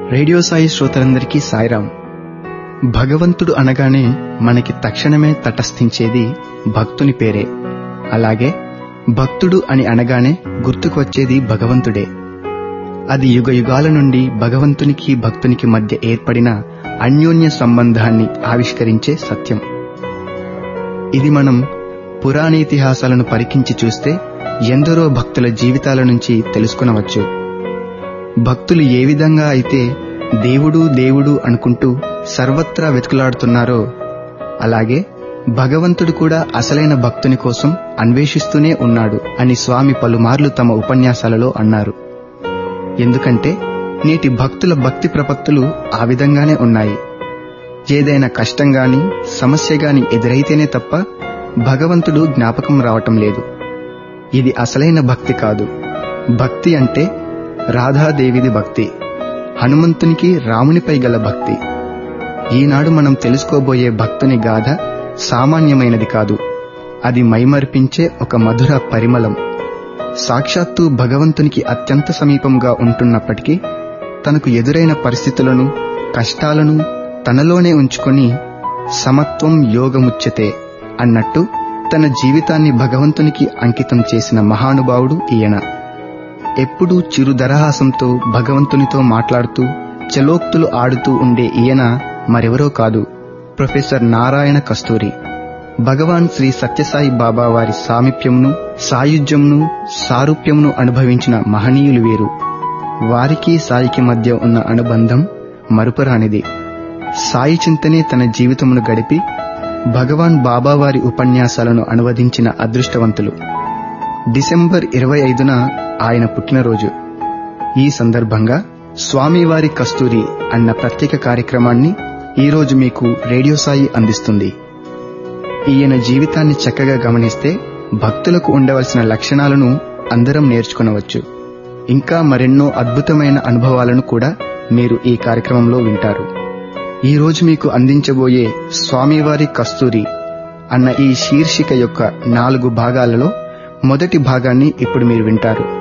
radio Sai శ్రోతలందరికీ సాయిరాం భగవంతుడు అనగానే మనకి తక్షణమే తటస్థించేది భక్తుని పేరే అలాగే భక్తుడు అని అనగానే గుర్తుకు వచ్చేది భగవంతుడే అది యుగ యుగాల నుండి భగవంతునికి భక్తునికి మధ్య ఏర్పడిన అన్యోన్య సంబంధాన్ని ఆవిష్కరించే సత్యం ఇది మనం పురాణేతిహాసాలను పరికించి చూస్తే ఎందరో భక్తుల జీవితాల నుంచి తెలుసుకునవచ్చు భక్తులు ఏ విధంగా అయితే దేవుడు దేవుడు అనుకుంటూ సర్వత్రా వెతుకులాడుతున్నారో అలాగే భగవంతుడు కూడా అసలైన భక్తుని కోసం అన్వేషిస్తూనే ఉన్నాడు అని స్వామి పలుమార్లు తమ ఉపన్యాసాలలో అన్నారు ఎందుకంటే నేటి భక్తుల భక్తి ప్రపత్తులు ఆ విధంగానే ఉన్నాయి ఏదైనా కష్టం గాని సమస్య గాని ఎదురైతేనే తప్ప భగవంతుడు జ్ఞాపకం రావటం లేదు ఇది అసలైన భక్తి కాదు భక్తి అంటే రాధాదేవిది భక్తి హనుమంతునికి రామునిపై గల భక్తి ఈనాడు మనం తెలుసుకోబోయే భక్తుని గాథ సామాన్యమైనది కాదు అది మైమర్పించే ఒక మధుర పరిమళం సాక్షాత్తు భగవంతునికి అత్యంత సమీపంగా ఉంటున్నప్పటికీ తనకు ఎదురైన పరిస్థితులను కష్టాలను తనలోనే ఉంచుకొని సమత్వం యోగముచ్యతే అన్నట్టు తన జీవితాన్ని భగవంతునికి అంకితం చేసిన మహానుభావుడు ఈయన ఎప్పుడూ చిరుదరహాసంతో భగవంతునితో మాట్లాడుతూ చలోక్తులు ఆడుతూ ఉండే ఈయన మరెవరో కాదు ప్రొఫెసర్ నారాయణ కస్తూరి భగవాన్ శ్రీ సత్యసాయి బాబా వారి సామీప్యంను సాయుధ్యంను సారూప్యంను అనుభవించిన మహనీయులు వీరు వారికి సాయికి మధ్య ఉన్న అనుబంధం మరుపురానిది సాయి చింతనే తన జీవితమును గడిపి భగవాన్ బాబావారి ఉపన్యాసాలను అనువదించిన అదృష్టవంతులు డిసెంబర్ ఇరవై ఐదున ఆయన పుట్టినరోజు ఈ సందర్భంగా స్వామివారి కస్తూరి అన్న ప్రత్యేక కార్యక్రమాన్ని ఈరోజు మీకు రేడియో సాయి అందిస్తుంది ఈయన జీవితాన్ని చక్కగా గమనిస్తే భక్తులకు ఉండవలసిన లక్షణాలను అందరం నేర్చుకునవచ్చు ఇంకా మరెన్నో అద్భుతమైన అనుభవాలను కూడా మీరు ఈ కార్యక్రమంలో వింటారు ఈ రోజు మీకు అందించబోయే స్వామివారి కస్తూరి అన్న ఈ శీర్షిక యొక్క నాలుగు భాగాలలో మొదటి భాగాన్ని ఇప్పుడు మీరు వింటారు